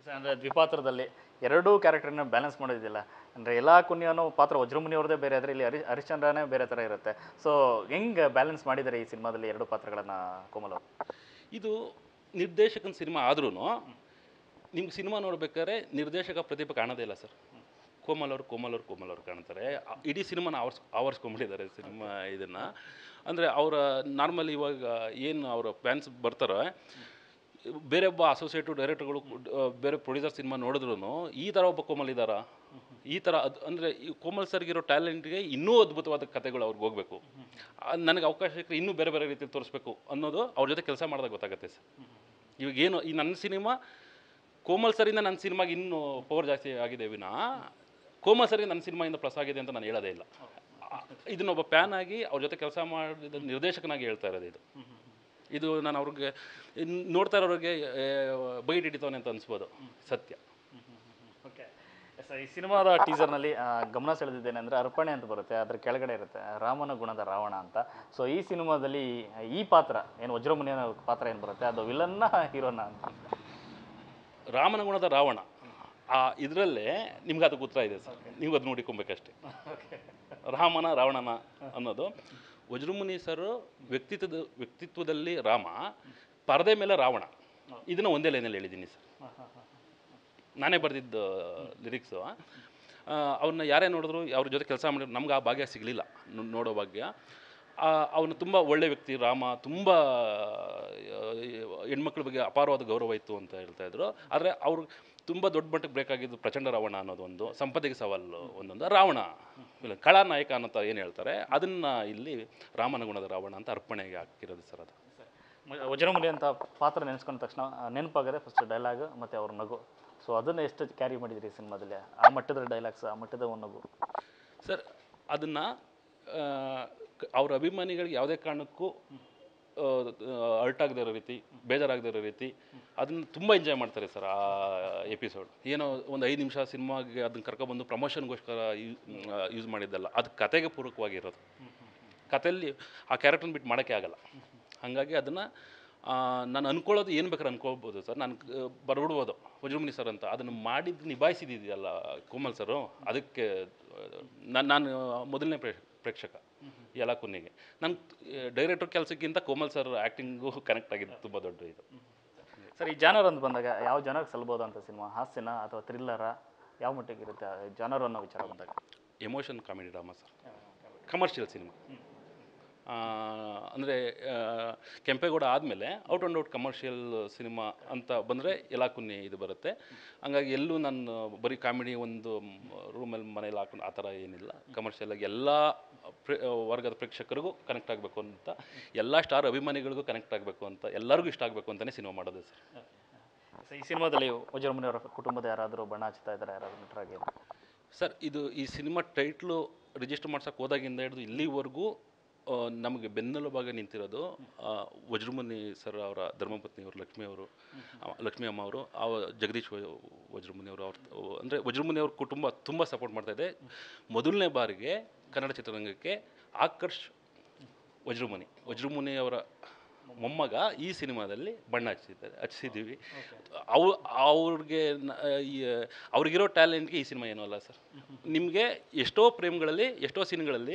ಅಂದರೆ ದ್ವಿಪಾತ್ರದಲ್ಲಿ ಎರಡೂ ಕ್ಯಾರೆಕ್ಟರ್ನ ಬ್ಯಾಲೆನ್ಸ್ ಮಾಡೋದಿಲ್ಲ ಅಂದರೆ ಎಲ್ಲ ಕುನ್ಯನೂ ಪಾತ್ರ ವಜ್ರಮುನಿ ಅವ್ರದ್ದೇ ಬೇರೆ ಆದರೆ ಇಲ್ಲಿ ಹರಿ ಹರಿಶ್ಚಂದ್ರನೇ ಬೇರೆ ಥರ ಇರುತ್ತೆ ಸೊ ಹೆಂಗೆ ಬ್ಯಾಲೆನ್ಸ್ ಮಾಡಿದ್ದಾರೆ ಈ ಸಿನಿಮಾದಲ್ಲಿ ಎರಡು ಪಾತ್ರಗಳನ್ನು ಕೋಮಲ್ ಅವರು ಇದು ನಿರ್ದೇಶಕನ ಸಿನಿಮಾ ಆದ್ರೂ ನಿಮ್ಗೆ ಸಿನಿಮಾ ನೋಡ್ಬೇಕಾದ್ರೆ ನಿರ್ದೇಶಕ ಪ್ರತಿಭೆ ಕಾಣೋದೇ ಇಲ್ಲ ಸರ್ ಕೋಮಲ್ ಅವರು ಕೋಮಲ್ ಅವರು ಕೋಮಲ್ ಅವರು ಕಾಣ್ತಾರೆ ಆ- ಇಡೀ ಸಿನಿಮಾನ ಆವರ್ಸ್ ಆವರಿಸ್ಕೊಂಡ್ಬಿಟ್ಟಿದ್ದಾರೆ ಸಿನಿಮಾ ಇದನ್ನು ಅಂದರೆ ಅವರ ನಾರ್ಮಲ್ ಇವಾಗ ಏನು ಅವರ ಫ್ಯಾನ್ಸ್ ಬರ್ತಾರೆ ಬೇರೆ ಒಬ್ಬ ಅಸೋಸಿಯೇಟಿವ್ ಡೈರೆಕ್ಟರ್ಗಳು ಬೇರೆ ಪ್ರೊಡ್ಯೂಸರ್ ಸಿನಿಮಾ ನೋಡಿದ್ರು ಈ ಥರ ಒಬ್ಬ ಕೋಮಲ್ ಇದ್ದಾರಾ ಈ ಥರ ಅದು ಅಂದರೆ ಈ ಕೋಮಲ್ ಸರ್ಗಿರೋ ಟ್ಯಾಲೆಂಟ್ಗೆ ಇನ್ನೂ ಅದ್ಭುತವಾದ ಕಥೆಗಳು ಅವ್ರಿಗೆ ಹೋಗಬೇಕು ನನಗೆ ಅವಕಾಶ ಸಿಕ್ಕರೆ ಇನ್ನೂ ಬೇರೆ ಬೇರೆ ರೀತಿಯಲ್ಲಿ ತೋರಿಸ್ಬೇಕು ಅನ್ನೋದು ಅವ್ರ ಜೊತೆ ಕೆಲಸ ಮಾಡಿದಾಗ ಗೊತ್ತಾಗುತ್ತೆ ಸರ್ ಇವಾಗ ಏನು ಈ ನನ್ನ ಸಿನಿಮಾ ಕೋಮಲ್ ಸರಿಂದ ನನ್ನ ಸಿನಿಮಾಗೆ ಇನ್ನೂ ಪವರ್ ಜಾಸ್ತಿ ಆಗಿದೆ ವಿನ ಕೋಮಲ್ ಸರಿಗೆ ನನ್ನ ಸಿನಿಮಾಯಿಂದ ಪ್ಲಸ್ ಆಗಿದೆ ಅಂತ ನಾನು ಹೇಳೋದೇ ಇಲ್ಲ ಆ- ಇದನ್ನೊಬ್ಬ ಪ್ಯಾನ್ ಆಗಿ ಅವ್ರ ಜೊತೆ ಕೆಲಸ ಮಾಡಿದ ನಿರ್ದೇಶಕನಾಗಿ ಹೇಳ್ತಾ ಇರೋದು ಇದು ಇದು ನಾನು ಅವ್ರಿಗೆ ಇನ್ ನೋಡ್ತಾ ಇರೋರಿಗೆ ಬೈಟ್ ಹಿಡಿತವನೆ ಅಂತ ಅನಿಸ್ಬೋದು ಸತ್ಯ ಓಕೆ ಎಸ್ ಈ ಸಿನಿಮಾದ ಟೀಸರ್ನಲ್ಲಿ ಗಮನ ಸೆಳೆದಿದ್ದೇನೆ ಅಂದರೆ ಅರ್ಪಣೆ ಅಂತ ಬರುತ್ತೆ ಅದ್ರ ಕೆಳಗಡೆ ಇರುತ್ತೆ ರಾಮನ ಗುಣದ ರಾವಣ ಅಂತ ಸೊ ಈ ಸಿನಿಮಾದಲ್ಲಿ ಈ ಪಾತ್ರ ಏನು ವಜ್ರಮುನಿಯ ಪಾತ್ರ ಏನು ಬರುತ್ತೆ ಅದು ವಿಲನ್ನ ಹೀರೋನ ಅಂತ ರಾಮನ ಗುಣದ ರಾವಣ ಆ ಇದರಲ್ಲೇ ನಿಮ್ಗೆ ಅದಕ್ಕೆ ಉತ್ತರ ಇದೆ ಸರ್ ನೀವು ಅದು ನೋಡಿಕೊಬೇಕಷ್ಟೇ ರಾಮನ ರಾವಣನ ಅನ್ನೋದು ವಜ್ರಮುನಿ ಸರ್ ವ್ಯಕ್ತಿತ್ವದ ವ್ಯಕ್ತಿತ್ವದಲ್ಲಿ ರಾಮ ಪರದೆ ಮೇಲೆ ರಾವಣ ಇದನ್ನು ಒಂದೇ ಲೈನಲ್ಲಿ ಹೇಳಿದ್ದೀನಿ ಸರ್ ನಾನೇ ಬರೆದಿದ್ದು ಲಿರಿಕ್ಸು ಅವ್ರನ್ನ ಯಾರೇ ನೋಡಿದ್ರು ಅವ್ರ ಜೊತೆ ಕೆಲಸ ಮಾಡಿದ್ರು ನಮ್ಗೆ ಆ ಭಾಗ್ಯ ಸಿಗಲಿಲ್ಲ ನೋಡೋ ಭಾಗ್ಯ ಅವನು ತುಂಬ ಒಳ್ಳೆ ವ್ಯಕ್ತಿ ರಾಮ ತುಂಬ ಹೆಣ್ಮಕ್ಳ ಬಗ್ಗೆ ಅಪಾರವಾದ ಗೌರವ ಇತ್ತು ಅಂತ ಹೇಳ್ತಾ ಇದ್ರು ಆದರೆ ಅವ್ರು ತುಂಬ ದೊಡ್ಡ ಮಟ್ಟಕ್ಕೆ ಬೇಕಾಗಿದ್ದು ಪ್ರಚಂಡ ರಾವಣ ಅನ್ನೋದೊಂದು ಸಂಪತ್ತಿಗೆ ಸವಾಲು ಒಂದೊಂದು ರಾವಣ ಇಲ್ಲ ಕಳಾನಾಯಕ ಅನ್ನೋ ಏನು ಹೇಳ್ತಾರೆ ಅದನ್ನು ಇಲ್ಲಿ ರಾಮನ ಗುಣದ ರಾವಣ ಅಂತ ಅರ್ಪಣೆಗೆ ಹಾಕಿರೋದು ಸರ್ ಅದು ವಜ್ರಮುನಿ ಅಂತ ಪಾತ್ರ ನೆನೆಸ್ಕೊಂಡ ತಕ್ಷಣ ಆ, ನೆನಪಾಗದೆ ಫಸ್ಟ್ ಡೈಲಾಗ್ ಮತ್ತು ಅವ್ರ ನಗು ಸೊ ಅದನ್ನು ಎಷ್ಟು ಕ್ಯಾರಿ ಮಾಡಿದ್ರಿ ಈ ಸಿನಿಮಾದಲ್ಲಿ ಆ ಮಟ್ಟದ ಡೈಲಾಗ್ಸ್ ಆ ಮಟ್ಟದ ಒಂದು ನಗು ಸರ್ ಅದನ್ನು ಅವ್ರ ಅಭಿಮಾನಿಗಳಿಗೆ ಯಾವುದೇ ಕಾರಣಕ್ಕೂ ಅರ್ಟ್ ಆಗದೇ ಇರೋ ರೀತಿ ಬೇಜಾರಾಗದೇ ಇರೋ ರೀತಿ ಅದನ್ನು ತುಂಬ ಎಂಜಾಯ್ ಮಾಡ್ತಾರೆ ಸರ್ ಆ ಎಪಿಸೋಡ್ ಏನೋ ಒಂದು ಐದು ನಿಮಿಷ ಸಿನಿಮಾಗೆ ಅದನ್ನ ಕರ್ಕೊಬಂದು ಪ್ರಮೋಷನ್ಗೋಸ್ಕರ ಯೂಸ್ ಮಾಡಿದ್ದಲ್ಲ ಅದು ಕತೆಗೆ ಪೂರಕವಾಗಿರೋದು ಕಥೆಯಲ್ಲಿ ಆ ಕ್ಯಾರೆಕ್ಟರ್ನ ಬಿಟ್ಟು ಮಾಡೋಕ್ಕೆ ಆಗಲ್ಲ ಹಾಗಾಗಿ ಅದನ್ನು ನಾನು ಅನ್ಕೊಳ್ಳೋದು ಏನು ಬೇಕಾದ್ರೆ ಅನ್ಕೋಬೋದು ಸರ್ ನಾನು ಬರ್ಬಿಡ್ಬೋದು ವಜ್ರಮುನಿ ಸರ್ ಅಂತ ಅದನ್ನು ಮಾಡಿದ್ದು ನಿಭಾಯಿಸಿದೆಯಲ್ಲ ಕೋಮಲ್ ಸರು ಅದಕ್ಕೆ ನಾನು ನಾನು ಮೊದಲನೇ ಪ್ರೇಕ್ಷ ಪ್ರೇಕ್ಷಕ ಎಲ್ಲ ಕೊನೆಗೆ ನಾನು ಡೈರೆಕ್ಟರ್ ಕೆಲಸಕ್ಕಿಂತ ಕೋಮಲ್ ಸರ್ ಆ್ಯಕ್ಟಿಂಗು ಕನೆಕ್ಟ್ ಆಗಿದ್ದು ತುಂಬ ದೊಡ್ಡ ಇದು ಸರ್ ಈ ಜಾನರ್ ಅಂತ ಬಂದಾಗ ಯಾವ ಜಾನರ್ಗೆ ಸಲ್ಬೋದು ಅಂತ ಸಿನಿಮಾ ಹಾಸ್ಯನ ಅಥವಾ ಥ್ರಿಲ್ಲರ ಯಾವ ಮಟ್ಟಿಗೆ ಇರುತ್ತೆ ಜಾನರ್ ಅನ್ನೋ ವಿಚಾರ ಬಂದಾಗ emotion comedy drama sir commercial cinema ಅಂದರೆ ಕೆಂಪೇಗೌಡ ಆದಮೇಲೆ out and out commercial cinema ಅಂತ ಬಂದರೆ ಎಲ್ಲ ಕುನ್ನಿ ಇದು ಬರುತ್ತೆ ಹಂಗಾಗಿ ಎಲ್ಲೂ ನಾನು ಬರೀ ಕಾಮಿಡಿ ಒಂದು ರೂಮಲ್ಲಿ ಮನೇಲಿ ಹಾಕೊಂಡು ಆ ಥರ ಏನಿಲ್ಲ ಕಮರ್ಷಿಯಲ್ ಆಗಿ ಎಲ್ಲ ಪ್ರೇ ವರ್ಗದ ಪ್ರೇಕ್ಷಕರಿಗೂ ಕನೆಕ್ಟ್ ಆಗಬೇಕು ಅಂತ ಎಲ್ಲ ಸ್ಟಾರ್ ಅಭಿಮಾನಿಗಳಿಗೂ ಕನೆಕ್ಟ್ ಆಗಬೇಕು ಅಂತ ಎಲ್ಲರಿಗೂ ಇಷ್ಟ ಆಗಬೇಕು ಅಂತಲೇ ಸಿನಿಮಾ ಮಾಡೋದು ಸರ್ ಸೊ ಈ ಸಿನಿಮಾದಲ್ಲಿ ವಜ್ರಮುನಿ ಅವರ ಕುಟುಂಬದ ಯಾರಾದರೂ ಬಣ್ಣ ಹಚ್ತಾ ಇದ್ದಾರೆ ಯಾರಾದರೂ ನಟರಾಗಿ ಸರ್ ಇದು ಈ ಸಿನಿಮಾ ಟೈಟ್ಲು ರಿಜಿಸ್ಟರ್ ಮಾಡ್ಸೋಕೆ ಹೋದಾಗಿಂದ ಹಿಡಿದು ಇಲ್ಲಿವರೆಗೂ ಆ, ನಮಗೆ ಬೆನ್ನೆಲುಬಾಗಿ ನಿಂತಿರೋದು ಆ, ವಜ್ರಮುನಿ ಸರ್ ಅವರ ಧರ್ಮಪತ್ನಿ ಅವರು ಲಕ್ಷ್ಮಿ ಅವರು ಆ, ಲಕ್ಷ್ಮಿ ಅಮ್ಮ ಅವರು ಆ ಜಗದೀಶ್ ವ- ವಜ್ರಮುನಿ ಅವರು ಅವ್ರ ಅಂದರೆ ವಜ್ರಮುನಿ ಅವ್ರ ಕುಟುಂಬ ತುಂಬ ಸಪೋರ್ಟ್ ಮಾಡ್ತಾ ಇದೆ ಮೊದಲನೇ ಬಾರಿಗೆ ಕನ್ನಡ ಚಿತ್ರರಂಗಕ್ಕೆ ಆಕರ್ಷ್ ವಜ್ರಮುನಿ ವಜ್ರಮುನಿ ಅವರ ಮೊಮ್ಮಗ ಈ ಸಿನಿಮಾದಲ್ಲಿ ಬಣ್ಣ ಹಚ್ಚಿದ್ದಾರೆ ಹಚ್ಚಿದ್ದೀವಿ ಅವು ಅವ್ರಿಗೆ ನ- ಈ ಅವ್ರಿಗಿರೋ ಟ್ಯಾಲೆಂಟ್ಗೆ ಈ ಸಿನಿಮಾ ಏನೂ ಅಲ್ಲ ಸರ್ ನಿಮಗೆ ಎಷ್ಟೋ ಪ್ರೇಮ್ಗಳಲ್ಲಿ ಎಷ್ಟೋ ಸೀನ್ಗಳಲ್ಲಿ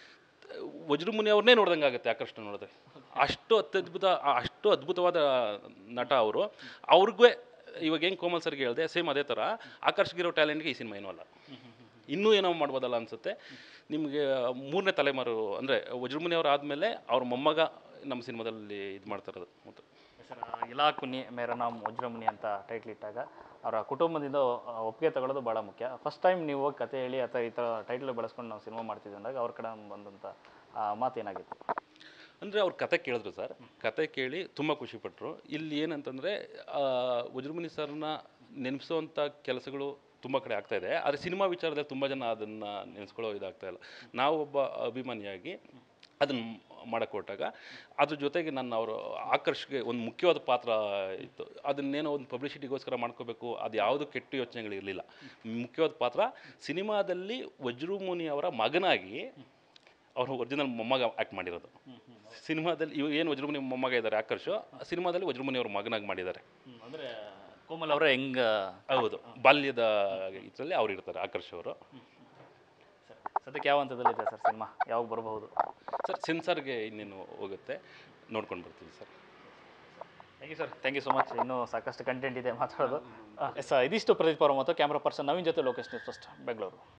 ವಜ್ರಮುನಿ ಅವ್ರನ್ನೇ ನೋಡ್ದಂಗೆ ಆಗುತ್ತೆ ಆಕರ್ಷಣೆ ನೋಡಿದ್ರೆ ಅಷ್ಟು ಅತ್ಯದ್ಭುತ ಆ- ಅಷ್ಟು ಅದ್ಭುತವಾದ ನಟ ಅವರು ಅವ್ರಿಗೂ ಇವಾಗ ಹೆಂಗೆ ಕೋಮಲ್ ಸರ್ಗೆ ಹೇಳಿದೆ ಸೇಮ್ ಅದೇ ಥರ ಆಕರ್ಷಿಗಿರೋ ಟ್ಯಾಲೆಂಟ್ಗೆ ಈ ಸಿನಿಮಾ ಏನೂ ಅಲ್ಲ ಇನ್ನೂ ಏನೋ ಮಾಡ್ಬೋದಲ್ಲ ಅನಿಸುತ್ತೆ ನಿಮಗೆ ಮೂರನೇ ತಲೆಮಾರು ಅಂದರೆ ವಜ್ರಮುನಿ ಅವ್ರು ಆದಮೇಲೆ ಅವ್ರ ಮೊಮ್ಮಗ ನಮ್ಮ ಸಿನಿಮಾದಲ್ಲಿ ಇದು ಮಾಡ್ತಾ ಇರೋದು ಮತ್ತು ಸರ್ ಇಲಾ ಕುನ್ನಿ ಮೇರ ನಾಮ್ ವಜ್ರಮುನಿ ಅಂತ ಟೈಟ್ಲ್ ಇಟ್ಟಾಗ ಅವರ ಕುಟುಂಬದಿಂದ ಆ, ಒಪ್ಪಿಗೆ ತಗೊಳ್ಳೋದು ಭಾಳ ಮುಖ್ಯ ಫಸ್ಟ್ ಟೈಮ್ ನೀವು ಹೋಗಿ ಕತೆ ಹೇಳಿ ಅಥವಾ ಈ ಥರ ಟೈಟ್ಲ್ ಬಳಸ್ಕೊಂಡು ನಾವು ಸಿನಿಮಾ ಮಾಡ್ತಿದ್ವಿ ಅಂದಾಗ ಅವ್ರ ಕಡೆ ಬಂದಂಥ ಆ, ಮಾತೇನಾಗಿತ್ತು ಅಂದರೆ ಅವ್ರ ಕತೆ ಕೇಳಿದ್ರು ಸರ್ ಕತೆ ಕೇಳಿ ತುಂಬ ಖುಷಿಪಟ್ಟರು ಇಲ್ಲಿ ಏನಂತಂದರೆ ವಜ್ರಮುನಿ ಸರ್ನ ನೆನೆಸೋವಂಥ ಕೆಲಸಗಳು ತುಂಬ ಕಡೆ ಆಗ್ತಾ ಇದೆ ಆದರೆ ಸಿನಿಮಾ ವಿಚಾರದಲ್ಲಿ ತುಂಬ ಜನ ಅದನ್ನು ನೆನೆಸ್ಕೊಳ್ಳೋ ಇದಾಗ್ತಾ ಇಲ್ಲ ನಾವು ಒಬ್ಬ ಅಭಿಮಾನಿಯಾಗಿ ಅದನ್ನು ಮಾಡಕ್ಕೆ ಹೊರಟಾಗ ಅದ್ರ ಜೊತೆಗೆ ನನ್ನ ಅವರು ಆಕರ್ಷಗೆ ಒಂದು ಮುಖ್ಯವಾದ ಪಾತ್ರ ಇತ್ತು ಅದನ್ನೇನೋ ಒಂದು ಪಬ್ಲಿಸಿಟಿಗೋಸ್ಕರ ಮಾಡ್ಕೋಬೇಕು ಅದು ಯಾವುದು ಕೆಟ್ಟ ಯೋಚನೆಗಳಿರಲಿಲ್ಲ ಮುಖ್ಯವಾದ ಪಾತ್ರ ಸಿನಿಮಾದಲ್ಲಿ ವಜ್ರಮುನಿ ಅವರ ಮಗನಾಗಿ ಅವರು ಒರಿಜಿನಲ್ ಮೊಮ್ಮಗ ಆ್ಯಕ್ಟ್ ಮಾಡಿರೋದು ಸಿನಿಮಾದಲ್ಲಿ ಇವಾಗ ಏನು ವಜ್ರಮುನಿ ಮೊಮ್ಮಗ ಇದ್ದಾರೆ ಆಕರ್ಷು ಸಿನಿಮಾದಲ್ಲಿ ವಜ್ರಮುನಿ ಅವ್ರ ಮಗನಾಗಿ ಮಾಡಿದ್ದಾರೆ ಅಂದರೆ ಕೋಮಲ್ ಅವರೇ ಹೆಂಗೆ ಹೌದು ಬಾಲ್ಯದ ಇದರಲ್ಲಿ ಅವ್ರು ಇರ್ತಾರೆ ಆಕರ್ಷ್ ಅವರು ಸದ್ಯಕ್ಕೆ ಯಾವ ಹಂತದಲ್ಲಿದೆ ಸರ್ ಸಿನಿಮಾ ಯಾವಾಗ ಬರಬಹುದು ಸರ್ ಸೆನ್ಸರ್ಗೆ ಇನ್ನೇನು ಹೋಗುತ್ತೆ ನೋಡ್ಕೊಂಡು ಬರ್ತೀವಿ sir thank you sir thank you so much ಇನ್ನೂ ಸಾಕಷ್ಟು ಕಂಟೆಂಟ್ ಇದೆ ಮಾತಾಡೋದು ಎಸ್ ಇದಿಷ್ಟು ಪ್ರದೀಪ್ ಅವರ ಮತ್ತು ಕ್ಯಾಮ್ರಾ ಪರ್ಸನ್ ನವೀನ್ ಜೊತೆ ಲೋಕೇಶ್ ನ್ಯೂಸ್ ಫಸ್ಟ್ ಬೆಂಗಳೂರು